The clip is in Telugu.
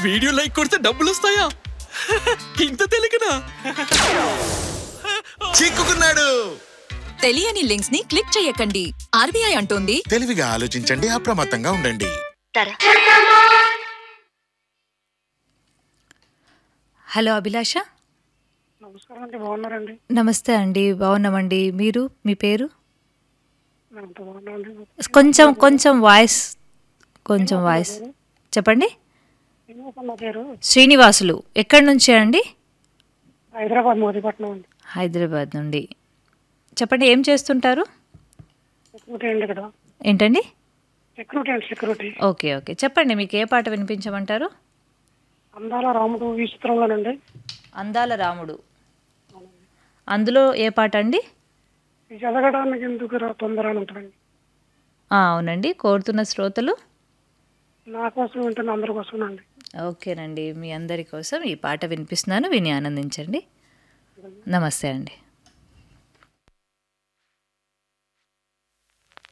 వీడియో లైక్ కొడితే డబ్బులు వస్తాయా ఇంత తెలియకనా చిక్కుకున్నాడు తెలియని లింక్స్ ని క్లిక్ చేయకండి ఆర్బీఐ అంటోంది తెలివిగా ఆలోచించండి అప్రమత్తంగా ఉండండి హలో అభిలాష నమస్కారం అండి బాగున్నారండి నమస్తే అండి బాగున్నామండి మీరు మీ పేరు అంత బాగున్నాండి కొంచెం కొంచెం వాయిస్ కొంచెం వాయిస్ చెప్పండి శ్రీనివాసం నా పేరు శ్రీనివాసులు ఎక్కడి నుంచి అండి హైదరాబాద్ మోదీపట్నం అండి హైదరాబాద్ నుండి చెప్పండి ఏం చేస్తుంటారు సెక్యూరిటీ అండి ఇక్కడ ఏంటండి సెక్యూరిటీ అండి సెక్యూరిటీ ఓకే ఓకే చెప్పండి మీకు ఏ పాట వినిపించమంటారు అందాల రాముడు ఈ చిత్రంలోనండి అందాల రాముడు అందులో ఏ పాట అండి ఇది చదవడానికి ఎందుకు రా తొందర అని ఉంటుందండి ఆ, అవునండి కోరుతున్న శ్రోతలు నా కోసం వింటున్న అందరి కోసం అండి ఓకేనండి మీ అందరి కోసం ఈ పాట వినిపిస్తున్నాను విని ఆనందించండి నమస్తే అండి